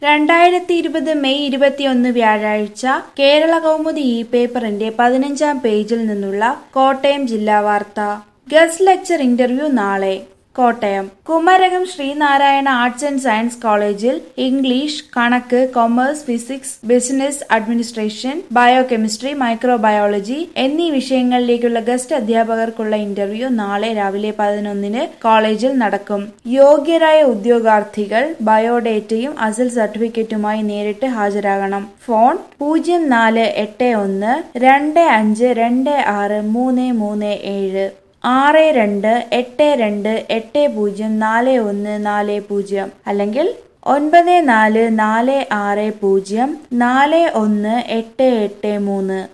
രണ്ടായിരത്തി ഇരുപത് മെയ് ഇരുപത്തിയൊന്ന് വ്യാഴാഴ്ച കേരള കൗമുദി ഇ പേപ്പറിന്റെ പതിനഞ്ചാം പേജിൽ നിന്നുള്ള കോട്ടയം ജില്ലാ വാർത്ത ഗസ്റ്റ് ലെക്ചർ ഇന്റർവ്യൂ നാളെ Kottayam Kumarakom Sree Narayana arts and science കോളേജിൽ ഇംഗ്ലീഷ് കണക്ക് commerce physics business administration biochemistry microbiology എന്നീ വിഷയങ്ങളിലേക്കുള്ള ഗസ്റ്റ് അധ്യാപകർക്കുള്ള ഇന്റർവ്യൂ നാളെ രാവിലെ പതിനൊന്നിന് കോളേജിൽ നടക്കും യോഗ്യരായ ഉദ്യോഗാർത്ഥികൾ ബയോഡേറ്റയും അസൽ സർട്ടിഫിക്കറ്റുമായി നേരിട്ട് ഹാജരാകണം ഫോൺ പൂജ്യം നാല് എട്ട് ഒന്ന് രണ്ട് അഞ്ച് രണ്ട് ആറ് മൂന്ന് മൂന്ന് ഏഴ് ആറ് രണ്ട് എട്ട് രണ്ട് എട്ട് പൂജ്യം നാല് ഒന്ന് നാല് പൂജ്യം അല്ലെങ്കിൽ ഒൻപത് നാല് നാല് ആറ് പൂജ്യം നാല് ഒന്ന് എട്ട് എട്ട് മൂന്ന്